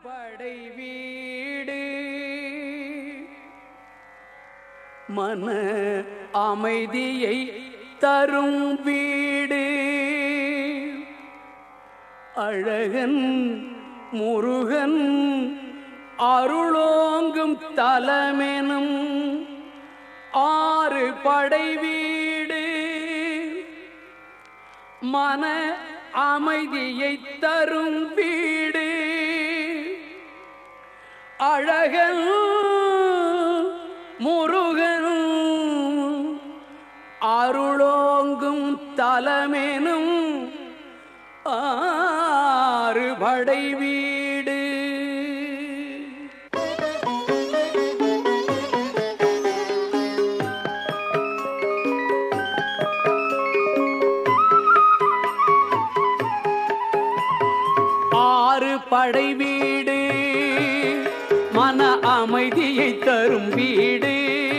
படை வீடு மன அமைதியை தரும் வீடு அழகன் முருகன் அருளோங்கும் தலமெனும் ஆறு படை வீடு மன அமைதியை தரும் வீடு அழகன் முருகன் அருளோங்கும் தலமெனும் ஆறு படை வீடு ஆறு படை வீடு மன அமைதியை தரும் வீடு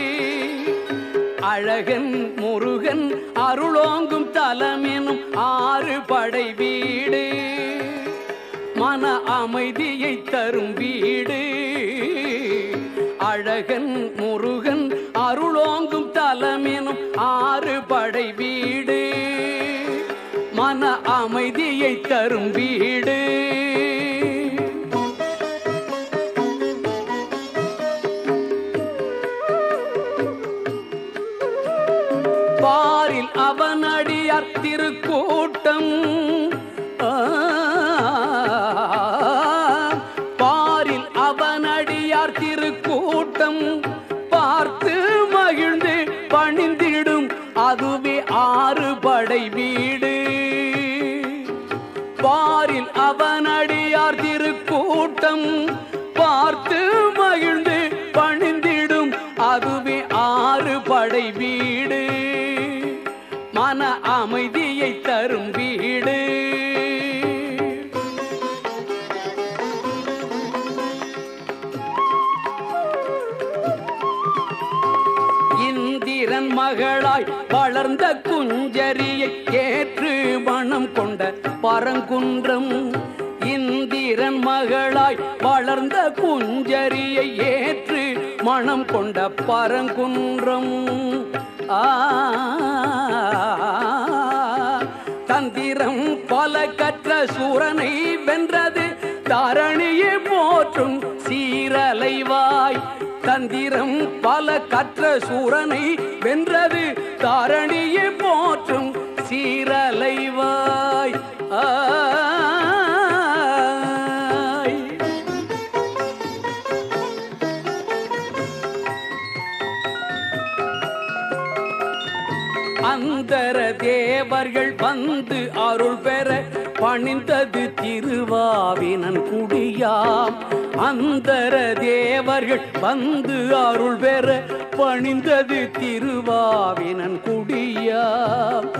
அழகன் முருகன் அருளோங்கும் தலமெனும் ஆறு படை வீடு மன அமைதியை தரும் வீடு அழகன் முருகன் அருளோங்கும் தலமெனும் ஆறு படை வீடு மன அமைதியை தரும் வீடு பாரில் அவனடியார் திருக்கூட்டம் ஆ, பாரில் அவனடியார் திருக்கூட்டம் பார்த்து மகிழ்ந்து பணிந்திடும் அதுவே ஆறு படை வீடு பாரில் அவனடியார் திருக்கூட்டம் பார்த்து மகிழ்ந்து பணிந்திடும் அதுவே ஆறு படை வீடு மன அமைதியை தரும் வீடு இந்திரன் மகளாய் வளர்ந்த குஞ்சரியை ஏற்று மனம் கொண்ட பரங்குன்றம் இந்திரன் மகளாய் வளர்ந்த குஞ்சரியை ஏற்று மனம் கொண்ட பரங்குன்றம் ஆ தந்திரம் பல கற்ற சூரனை வென்றது தாரணியை போற்றும் சீரலைவாய் தந்திரம் பல கற்ற சூரனை வென்றது தாரணியை போற்றும் சீரலைவாய் ஆய் அந்தர தேவர்கள் வந்து அருள் பெற பணிந்தது திருவாவினன் குடியாம் அந்தர தேவர்கள் வந்து அருள் பெற பணிந்தது திருவாவினன் குடியாம்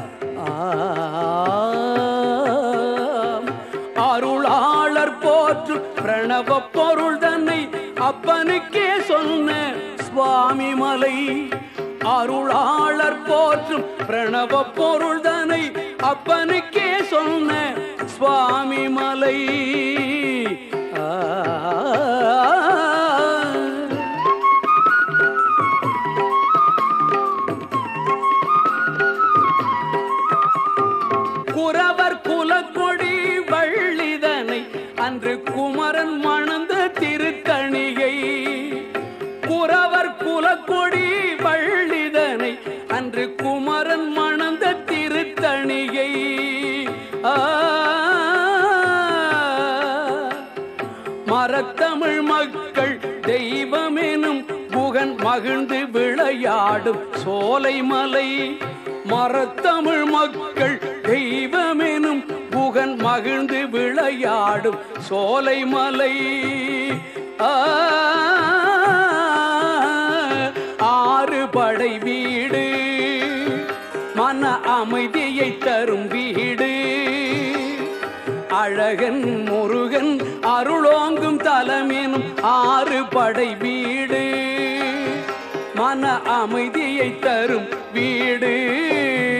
ஆம். அருளாளர் போற்று பிரணவ பொருள் தன்னை அப்பனுக்கே சொன்ன சுவாமி மலை அருளாளர் போற்றும் பிரணவ பொருள் தன்னை அப்பனுக்கே சொன்ன சுவாமி மலை ஆ குறவர் குலக்கொடி வள்ளிதனை அன்று குமரன் மணந்த திருத்தணிகை குறவர் குலக்கொடி வள்ளிதனை அன்று குமரன் மணந்த திருத்தணிகை ஆ மரத்தமிழ் மக்கள் தெய்வமெனும் புகன் மகிழ்ந்து விளையாடும் சோலை மலை மரத்தமிழ் மக்கள் தெய்வமெனும் புகன் மகிழ்ந்து விளையாடும் சோலை மலை ஆ, ஆறு படை வீடு மன அமைதியை தரும் வீடு அழகன் முருகன் அருளோங்கும் தலமெனும் ஆறு படை வீடு மன அமைதியை தரும் வீடு